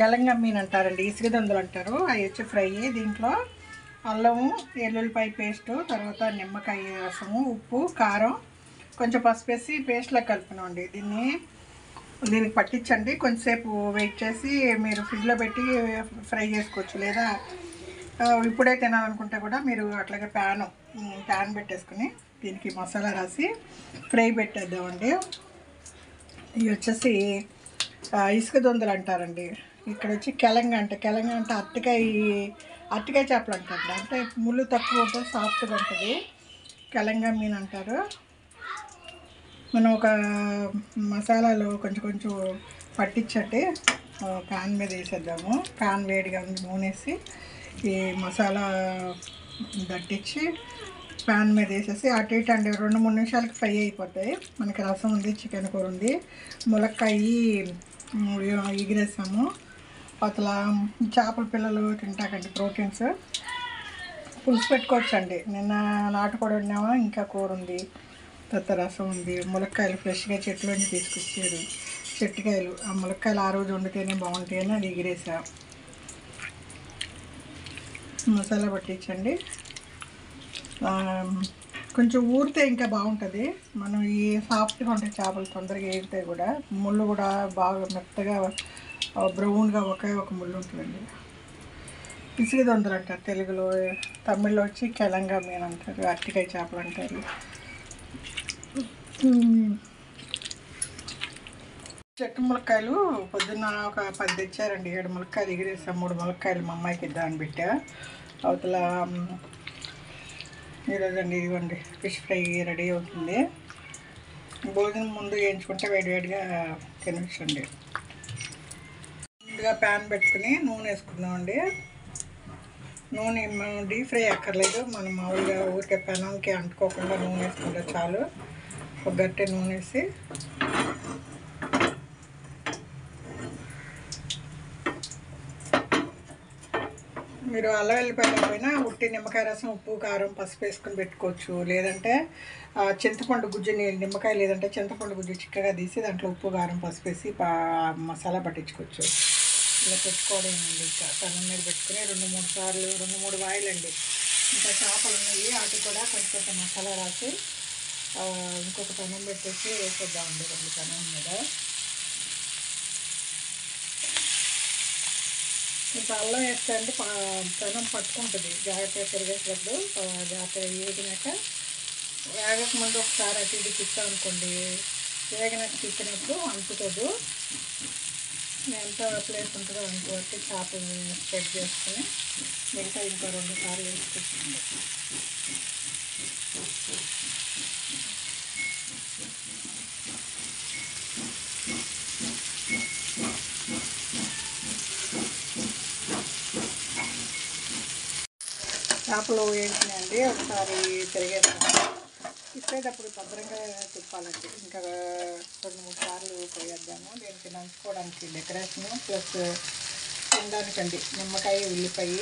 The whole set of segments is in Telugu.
కెలంగ మీన్ అంటారండి ఇసుక దొందలు అంటారు అవి వచ్చి ఫ్రై దీంట్లో అల్లము ఎల్లుల్లిపాయ పేస్టు తర్వాత నిమ్మకాయ రసము ఉప్పు కారం కొంచెం పసుపు వేసి పేస్ట్లో కలిపినామండి దీన్ని దీనికి పట్టించండి కొంచెంసేపు వెయిట్ చేసి మీరు ఫ్రిడ్జ్లో పెట్టి ఫ్రై చేసుకోవచ్చు లేదా ఆ, ఇప్పుడే తినాలనుకుంటే కూడా మీరు అట్లాగే ప్యాన్ ప్యాన్ పెట్టేసుకుని దీనికి మసాలా రాసి ఫ్రై పెట్టేద్దామండి ఇవి వచ్చేసి ఆ, ఇసుక దొందలు అంటారండి ఇక్కడ వచ్చి కెలంగ అంటే కెలంగ అంటే అరటికాయ అరటికాయ చేపలు అంటారు అంటే ముళ్ళు తక్కువ ఉంటుంది సాఫ్ట్గా ఉంటుంది కెలంగ మీన్ అంటారు మనం ఒక మసాలాలో కొంచెం కొంచెం పట్టించండి ప్యాన్ మీద వేసేద్దాము ప్యాన్ వేడిగా ఉంది నూనె వేసి ఈ మసాలా దట్టించి ప్యాన్ మీద వేసేసి అటు ఇటు అండి రెండు మూడు నిమిషాలకి ఫ్రై అయిపోతాయి మనకి రసం ఉంది చికెన్ కూర ఉంది ములక్కాయ ఎగిరేసాము అసలు చేపల పిల్లలు తింటాకండి ప్రోటీన్స్ పులుసు పెట్టుకోవచ్చండి నిన్న నాటుకోడి వండామా ఇంకా కూర ఉంది తర్వాత రసం ఉంది ములక్కాయలు ఫ్రెష్గా చెట్లోంచి తీసుకొచ్చారు చెట్టుకాయలు ఆ ములక్కాయలు ఆ రోజు వండితేనే బాగుంటాయని అది ఎగిరేసా మసాలా పట్టించండి ఆ, కొంచెం ఊరితే ఇంకా బాగుంటుంది మనం ఈ సాఫ్ట్గా ఉంటాయి చేపలు తొందరగా ఏగుతాయి కూడా ముళ్ళు కూడా బాగా మెత్తగా బ్రౌన్గా ఒకే ఒక ముళ్ళు ఉంటుందండి ఇసుక దొందలు అంటారు తెలుగులో తమిళ్లో వచ్చి కెలంగా మీన్ అంటారు అరటికాయ చేపలు అంటారు మ్మ్. చెట్టు ములక్కాయలు పొద్దున్న ఒక పది తెచ్చారండి ఏడు ములక్కాయలు ఎగిరేసాం మూడు ములక్కాయలు మా అమ్మాయికి ఇద్దామని పెట్టా అవతల మ్, ఈరోజండి ఇదిగోండి ఫిష్ ఫ్రై రెడీ అవుతుంది భోజనం ముందు వేయించుకుంటే వేడివేడిగా తినొచ్చండి ముందుగా ప్యాన్ పెట్టుకుని నూనె వేసుకుందామండి నూనె మనం డీప్ ఫ్రై అక్కర్లేదు మనం మామూలుగా ఊరికే పెనంకి అంటుకోకుండా నూనె వేసుకుంటే చాలు ఒక గట్టె నూనె వేసి మీరు అల్లం వెళ్ళిపోయిన ఉట్టి నిమ్మకాయ రసం ఉప్పు కారం పసుపు వేసుకొని పెట్టుకోవచ్చు లేదంటే ఆ, చింతపండు గుజ్జు నీ- నిమ్మకాయ లేదంటే చింతపండు గుజ్జు చిక్కగా తీసి దాంట్లో ఉప్పు కారం పసుపు వేసి పా- మసాలా పట్టించుకోవచ్చు ఇలా పెట్టుకోవడం అండి ఇంకా పెనం మీద పెట్టుకుని రెండు మూడు సార్లు రెండు మూడు వాయిలండి ఇంకా చేపలు ఉన్నాయి వాటికి కూడా కొంచెం కొంచెం మసాలా రాసి ఆ, ఇంకొక పెనం పెట్టేసి వేసేద్దామండి రెండు పెనం మీద ఇంకా అల్లం వేస్తే అంటే పా- పెనం పట్టుకుంటుంది జాగ్రత్తగా తిరిగేటప్పుడు ఆ, జాగ్రత్తగా వేగినాక వేగక ముందు ఒకసారి అటు ఇటు తిప్పామనుకోండి వేగినాక తిప్పినప్పుడు అంటుకోదు ఎంత ప్లేస్ ఉంటుందో అంత వరకు చేపలు స్ప్రెడ్ చేసుకుని మిగతా ఇంకో రెండు సార్లు వేసుకుంటుంది చేపలు వేసినాయండి ఒకసారి తిరిగేస్తాను తిప్పేటప్పుడు భద్రంగా తిప్పాలండి ఇంకా రెండు మూడు సార్లు పోయేద్దాము దీనికి నంచుకోవడానికి డెకరేషన్ ప్లస్ తినడానికండి నిమ్మకాయ ఉల్లిపాయ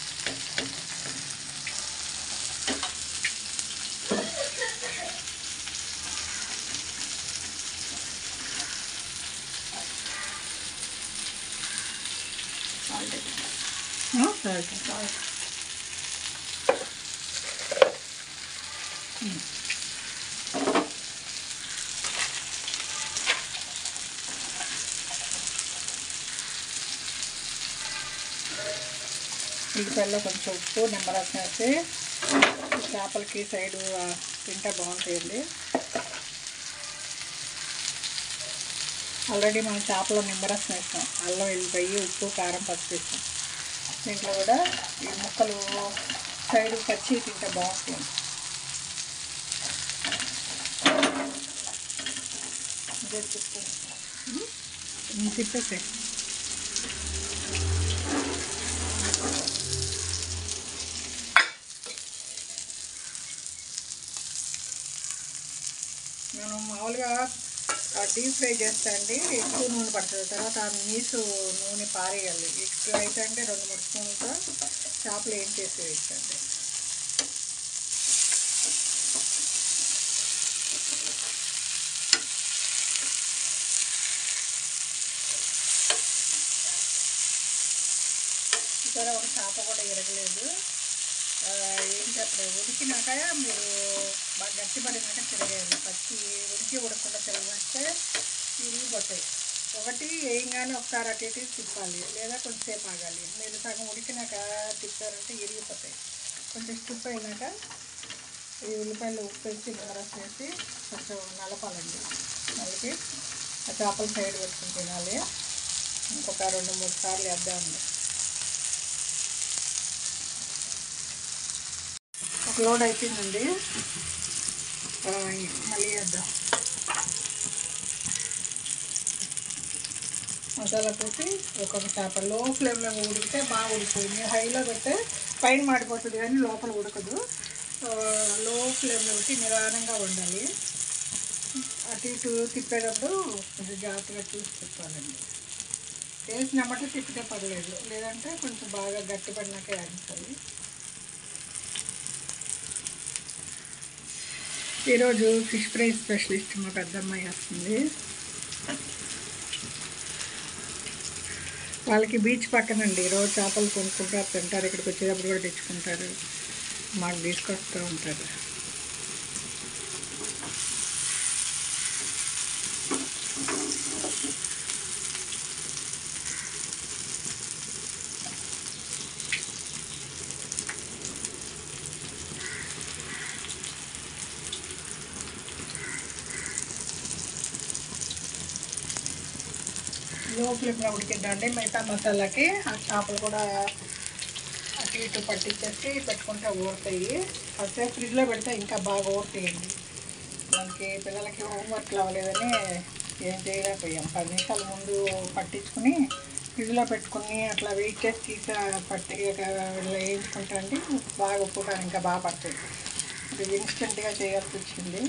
సాల్ట్ సాల్ట్ ఉల్లిపాయల్లో కొంచెం ఉప్పు నిమ్మరసం వేసి చేపలకి సైడు ఆ, తింటే బాగుంటాయండి ఆల్రెడీ మనం చేపలో నిమ్మరసం వేస్తాం అల్లం వెల్లిపాయి ఉప్పు కారం పసుపు వేస్తాం దీంట్లో కూడా ఈ ముక్కలు సైడ్ పచ్చి తింటే బాగుంటుంది ఇదే తిప్పు తిప్పేసే మనం మామూలుగా డీప్ ఫ్రై చేస్తే అండి ఎక్కువ నూనె పడుతుంది తర్వాత ఆ నీసు నూనె పారేయాలి ఇట్లా అయితే అంటే రెండు మూడు స్పూన్లతో చేపలు ఏం చేసి వేయచ్చండి చూసారా ఒక చేప కూడా ఇరగలేదు ఆ, ఏంటి అప్పుడు ఉడికినాక మీరు బాగా గట్టిపడినాక తిరగేయాలి పచ్చి ఉడికి ఉడకుండా తిరగస్తే ఇరిగిపోతాయి ఒకటి వేయంగానే ఒకసారి అటు ఇటు తిప్పాలి లేదా కొంచెంసేపు ఆగాలి మీరు సగం ఉడికినాక తిప్పారంటే ఇరిగిపోతాయి కొంచెం స్టిప్ అయినాక ఈ ఉల్లిపాయలు ఉప్పు వేసి నిమ్మరసం వేసి కొంచెం నలపాలండి నలిపి ఆ చేపల సైడ్ పెట్టుకుని తినాలి ఇంకొక రెండు మూడు సార్లు వేద్దామండి ఒక లోడ్ అయిపోయిందండి ఆ, మళ్ళీ వేద్దాం మసాలా పోసి ఒక్కొక్క చేప లో ఫ్లేమ్లో ఉడికితే బాగా ఉడుకుతుంది హైలో పెడితే పైన మాడిపోతుంది కానీ లోపల ఉడకదు ఆ, లో ఫ్లేమ్లో పెట్టి నిదానంగా ఉండాలి అటు ఇటు తిప్పేటప్పుడు కొంచెం జాగ్రత్తగా చూసి తిప్పాలండి వేసినమ్మటే తిప్పితే పర్లేదు లేదంటే కొంచెం బాగా గట్టి పడినాకే అనిపించాలి ఈరోజు ఫిష్ ఫ్రై స్పెషలిస్ట్ మా పెద్దమ్మాయి వస్తుంది వాళ్ళకి బీచ్ పక్కనండి రోజు చేపలు కొనుక్కుంటారు తింటారు ఇక్కడికి వచ్చేటప్పుడు కూడా తెచ్చుకుంటారు మాకు తీసుకొస్తూ ఉంటారు లోపల ఇప్పుడు ఉడికిద్దండి మిగతా మసాలాకి ఆ చేపలు కూడా అటు ఇటు పట్టించేసి పెట్టుకుంటే ఊరుతాయి కాసేపు ఫ్రిడ్జ్లో పెడితే ఇంకా బాగా ఊరుతాయండి మనకి పిల్లలకి హోంవర్క్లు అవ్వలేదని ఏం చేయలేకపోయాం పది నిమిషాల ముందు పట్టించుకుని ఫ్రిడ్జ్లో పెట్టుకుని అట్లా వెయిట్ చేసి తీసా పట్టి వేయించుకుంటా అండి బాగా ఉప్పు కారం ఇంకా బాగా పడుతుంది ఇది ఇన్స్టెంట్గా చేయాల్సి వచ్చింది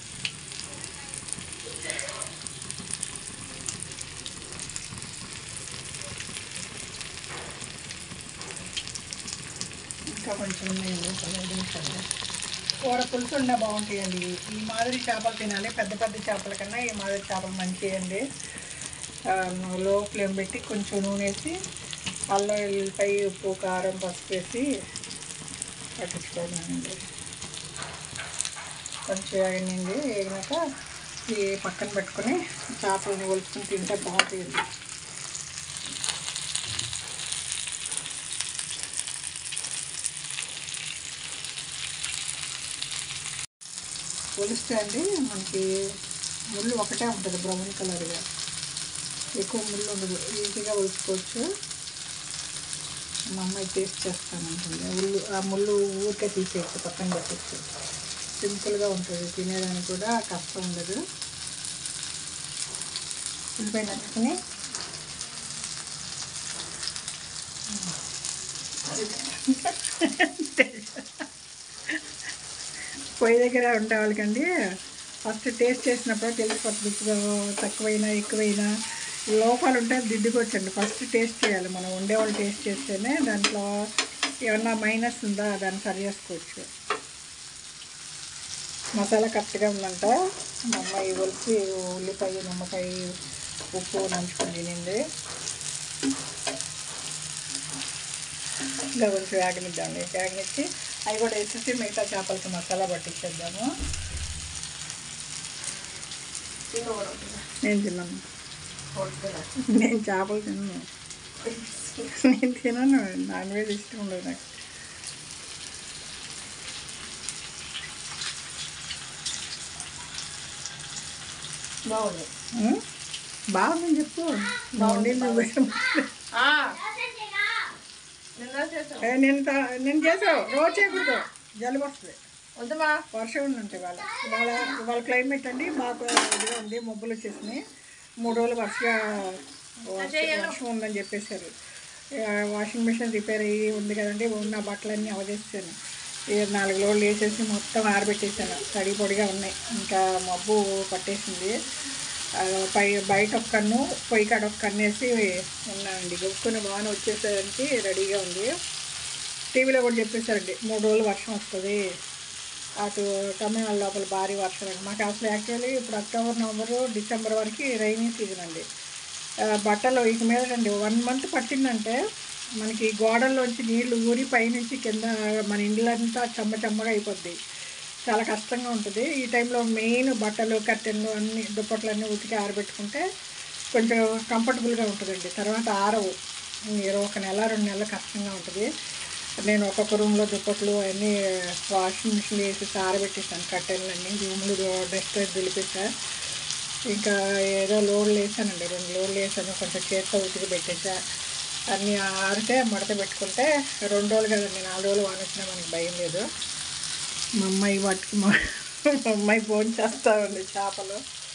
ఇంకా కొంచెం ఉన్నాయండి ఒక రెండు నిమిషాలు కూర పులుసు ఉండే బాగుంటాయండి ఈ మాదిరి చేపలు తినాలి పెద్ద పెద్ద చేపల కన్నా ఈ మాదిరి చేపలు మంచియండి ఆ, లో ఫ్లేమ్ పెట్టి కొంచెం నూనె వేసి అల్లం వెల్లిపాయ ఉప్పు కారం పసుపు వేసి పట్టించుకోవాలండి కొంచెం వేగనింది వేగినాక ఈ పక్కన పెట్టుకొని చేపలని ఒలుచుకుని తింటే బాగుంటుంది ఒలిస్తే అండి మనకి ముళ్ళు ఒకటే ఉంటుంది బ్రౌన్ కలర్గా ఎక్కువ ముళ్ళు ఉండదు ఈజీగా ఒలుచుకోవచ్చు మా అమ్మాయి టేస్ట్ చేస్తానంటుంది ముళ్ళు ఆ ముళ్ళు ఊరికే తీసేయచ్చు పక్కన పెట్టచ్చు సింపుల్గా ఉంటుంది తినేదానికి కూడా కష్టం ఉండదు ఉల్లిపాయ నచ్చుకుని పొయ్యి దగ్గర ఉండే వాళ్ళకండి ఫస్ట్ టేస్ట్ చేసినప్పుడు తెలిసిపోతుంది ఇప్పుడు తక్కువైనా ఎక్కువైనా లోపాలు ఉంటే దిద్దుకోవచ్చండి ఫస్ట్ టేస్ట్ చేయాలి మనం ఉండేవాళ్ళు టేస్ట్ చేస్తేనే దాంట్లో ఏమన్నా మైనస్ ఉందా దాన్ని సరి చేసుకోవచ్చు మసాలా కరెక్ట్గా ఉందంట మా అమ్మాయి ఒలిచి ఉల్లిపాయ నిమ్మకాయ ఉప్పు నంచుకొని తినింది ఇంకా కొంచెం వేగనిద్దాండి వేగనిచ్చి అవి కూడా వేసేసి మిగతా చేపలకి మసాలా పట్టించేద్దాము నేను తిన్నాను నేను చేపలు తిన్నాను నేను తినను నాన్ వెజ్ ఇష్టం ఉండదు నాకు బాగుంది ఉం? బాగుందని చెప్పు బాగుంది నిన్న చేసాం నేను తా- నేను చేసావు రోజు చేయకూడదు జలుబు వస్తుంది వద్దుమా వర్షం ఉందంటే ఇవాళ ఇవాళ ఇవాళ క్లైమేట్ అండి బాగా ఇదిగా ఉంది మబ్బులు వచ్చేసినాయి మూడు రోజులు వర్షగా వర్ష- వర్షం ఉందని చెప్పేశారు ఆ, వాషింగ్ మిషన్ రిపేర్ అయ్యి ఉంది కదండి ఉన్న బట్టలన్నీ అవజేసాను ఈ నాలుగు లోడ్లు వేసేసి మొత్తం ఆరబెట్టేసాను తడి పొడిగా ఉన్నాయి ఇంకా మబ్బు పట్టేసింది ఆ, పై బయట ఒక కన్ను పొయ్యి కాడ ఒక కన్ను వేసి ఉన్నానండి గొప్పని వాన వచ్చేసరికి రెడీగా ఉంది టీవీలో కూడా చెప్పేశారండి మూడు రోజులు వర్షం వస్తుంది అటు తమిళనాడు లోపల భారీ వర్షాలు మాకు అసలు యాక్చువల్లీ ఇప్పుడు అక్టోబర్ నవంబర్ డిసెంబర్ వరకు రైనీ సీజన్ అండి ఆ, బట్టలు ఇక మీద అండి వన్ మంత్ పట్టిందంటే మనకి గోడల్లోంచి నీళ్లు ఊరి పైనుంచి కింద మన ఇండ్లంతా చెమ్మ చెమ్మగా అయిపోద్ది చాలా కష్టంగా ఉంటుంది ఈ టైంలో మెయిన్ బట్టలు కట్టెలు అన్ని దుప్పట్లు అన్నీ ఉతికి ఆరబెట్టుకుంటే కొంచెం కంఫర్టబుల్గా ఉంటుందండి తర్వాత ఆరవు మీరు ఒక నెల రెండు నెలలు కష్టంగా ఉంటుంది నేను ఒక్కొక్క రూమ్లో దుప్పట్లు అన్నీ వాషింగ్ మిషన్లో వేసి ఆరబెట్టేసాను కట్టెలన్నీ రూమ్లు డస్ట్ దులిపేసా ఇంకా ఏదో లోడ్లు వేసానండి రెండు లోడ్లు వేసాను కొంచెం చేత్తో ఉతికి పెట్టేసా అన్నీ ఆరితే మడత పెట్టుకుంటే రెండు రోజులు కదండి నాలుగు రోజులు వానొచ్చినా మనకి భయం లేదు మా అమ్మాయి వాటికి మా మా అమ్మాయి ఫోన్ చేస్తా ఉంది చేపలు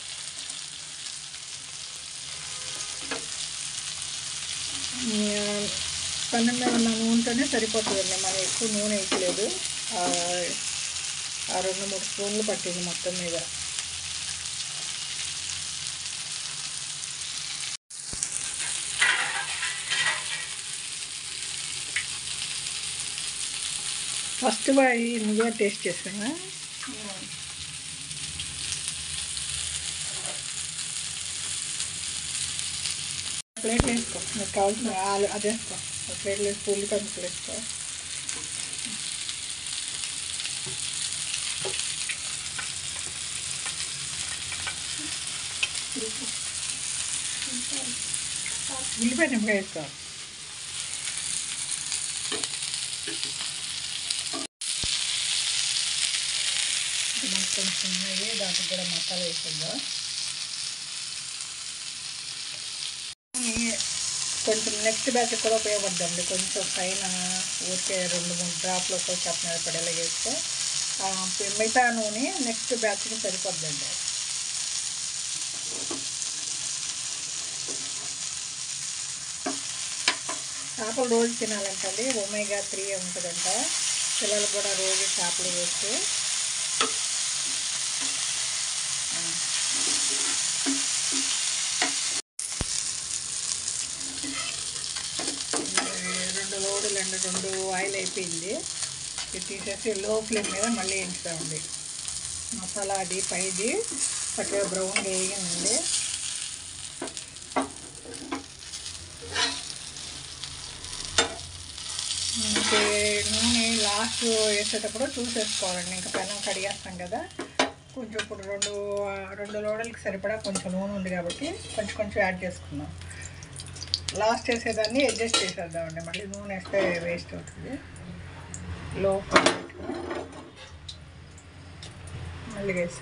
పన్ను మీద ఉన్న నూనెతోనే సరిపోతుందండి మనం ఎక్కువ నూనె వేయట్లేదు ఆ, ఆ రెండు మూడు స్పూన్లు పట్టింది మొత్తం మీద ఫస్ట్ బాయ్ నువ్వే టేస్ట్ చేసానా ప్లేట్లు వేసుకో నీకు కావాల్సిన ఆలు అది వేసుకో ప్లేట్లు వేసుకో ఉల్లి కంచులు వేసుకో ఉల్లిపాయ నిమ్మకాయ వేసుకో ఇది మనకు కొంచెం నెయ్యి దాంట్లో కూడా మసాలా వేసిందో కొంచెం నెక్స్ట్ బ్యాచ్ కూడా ఉపయోగపడుతుంది కొంచెం పైన ఊరికే రెండు మూడు డ్రాప్లు ఒక కప్ మీద పడేలా వేస్తే ఆ, మిగతా నూనె నెక్స్ట్ బ్యాచ్కి సరిపోద్దండి చేపలు రోజు తినాలంటండి ఒమేగా త్రీ ఉంటుందంట పిల్లలు కూడా రోజు చేపలు వేస్తే రెండు లోడులు అండి రెండు ఆయిల్ అయిపోయింది ఇది తీసేసి లో ఫ్లేమ్ మీద మళ్ళీ వేయించుతామండి మసాలా అది పైది చక్కగా బ్రౌన్ వేయగండి ఇంకే నూనె లాస్ట్ వేసేటప్పుడు చూసేసుకోవాలండి ఇంకా పెనం కడిగేస్తాం కదా కొంచెం ఇప్పుడు రెండు రెండు లోడలకి సరిపడా కొంచెం నూనె ఉంది కాబట్టి కొంచెం కొంచెం యాడ్ చేసుకుందాం లాస్ట్ వేసేదాన్ని అడ్జస్ట్ చేసేద్దామండి మళ్ళీ నూనె వేస్తే వేస్ట్ అవుతుంది లో మళ్ళీ వేసా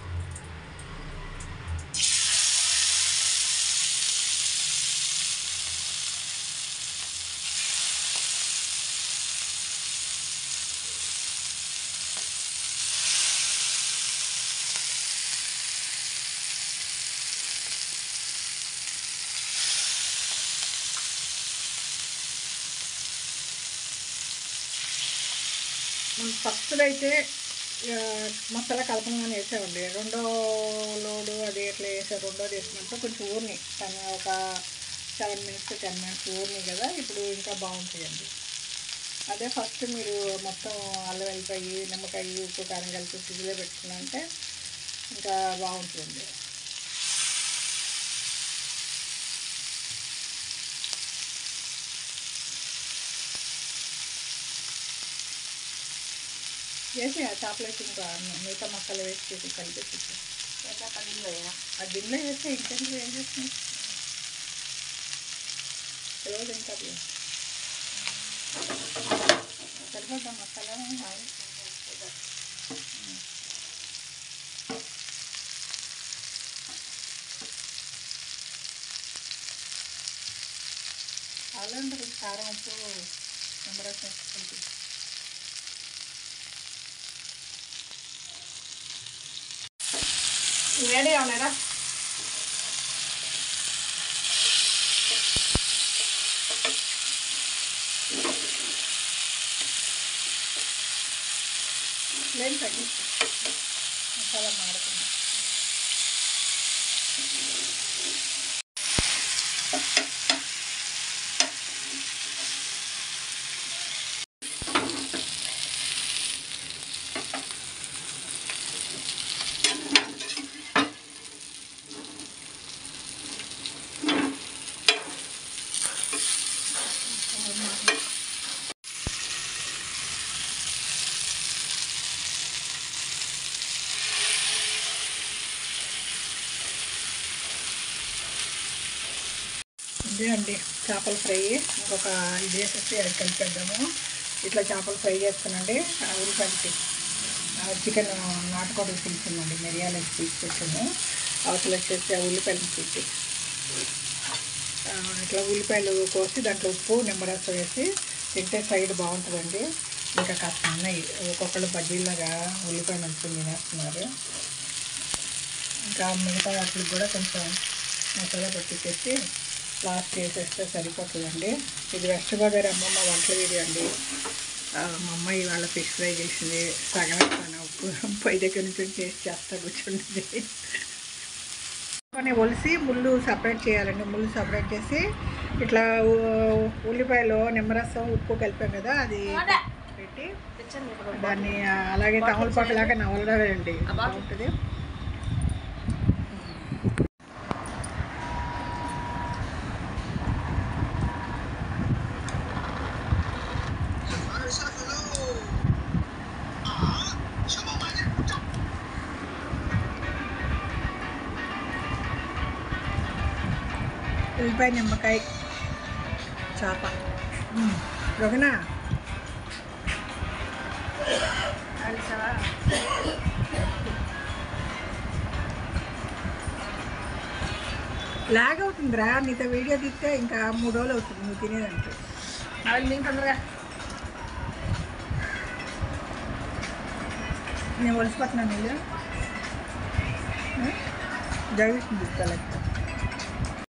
ఫస్ట్ అయితే ఆ, మసాలా కలపంగానే వేసామండి రెండో లోడు అది ఎట్లా వేసారు రెండోది వేసినప్పుడు కొంచెం ఊరిని కానీ ఒక సెవెన్ మినిట్స్ టెన్ మినిట్స్ ఊరిని కదా ఇప్పుడు ఇంకా బాగుంటాయండి అదే ఫస్ట్ మీరు మొత్తం అల్లం వెల్లిపాయి నిమ్మకాయ ఉప్పు కారం కలిపి ఫ్రిడ్జ్లో పెట్టుకున్నంటే ఇంకా బాగుంటుంది వేసి ఆ చాపలేసి ఇంకా మిగతా మసాలా వేసి చేసి కలిపేసి ఆ గిన్నె వేస్తే ఇంకెందుకు ఏం చేస్తుంది రోజు ఇంకా సరిపోతా మసాలా అలాంటి కారం ఉప్పు నిమ్మరసం వేసుకుంటుంది వేడి ఉన్నారా ఫ్లేమ్ తగ్గిస్తా మసాలా మాడకుండా ఇదే అండి చేపల ఫ్రై ఇంకొక ఇది వేసేసి అది కలిపేద్దాము ఇట్లా చేపల ఫ్రై చేస్తానండి ఆ ఉల్లిపాయలకి చికెన్ నాటుకోడి పిలిచిందండి మిరియాలు వేసి పిలిచి పెట్టాను అవతల వచ్చేసి ఆ ఉల్లిపాయలు పెట్టి ఆ, ఇట్లా ఉల్లిపాయలు కోసి దాంట్లో ఉప్పు నిమ్మరసం వేసి తింటే సైడ్ బాగుంటుందండి ఇంకా కాస్త ఉన్నాయి ఒక్కొక్కళ్ళు బజ్జీలాగా ఉల్లిపాయ నంచుకుని తినేస్తున్నారు ఇంకా మిగతా వాటికి కూడా కొంచెం మసాలా పట్టించేసి లాస్ట్ వేసేస్తే సరిపోతుందండి ఇది వెస్ట్ గోదావరి అమ్మమ్మ వంటల వీడియో అండి ఆ, మా అమ్మ ఇవాళ ఫిష్ ఫ్రై చేసింది సగం వేస్తాను ఉప్పు పై దగ్గర నుంచి టేస్ట్ చేస్తా కూర్చుంటుంది కొన్ని ఒలిసి ముళ్ళు సపరేట్ చేయాలండి ముళ్ళు సపరేట్ చేసి ఇట్లా ఉ- ఉల్లిపాయలు నిమ్మరసం ఉప్పు కలిపాం కదా అది పెట్టి దాన్ని అలాగే తమలపాకు లాగా నవలడమే అండి బాగుంటుంది ఉల్లిపాయ నిమ్మకాయ చేప రఘునా లాగ్ అవుతుందిరా నీతో వీడియో తీస్తే ఇంకా మూడు రోజులు అవుతుంది నువ్వు తినేదంటే అది మీకు తొందరగా నేను ఒలిసిపోతున్నాను నీళ్ళు జగదీష్ తీసుకోవాలి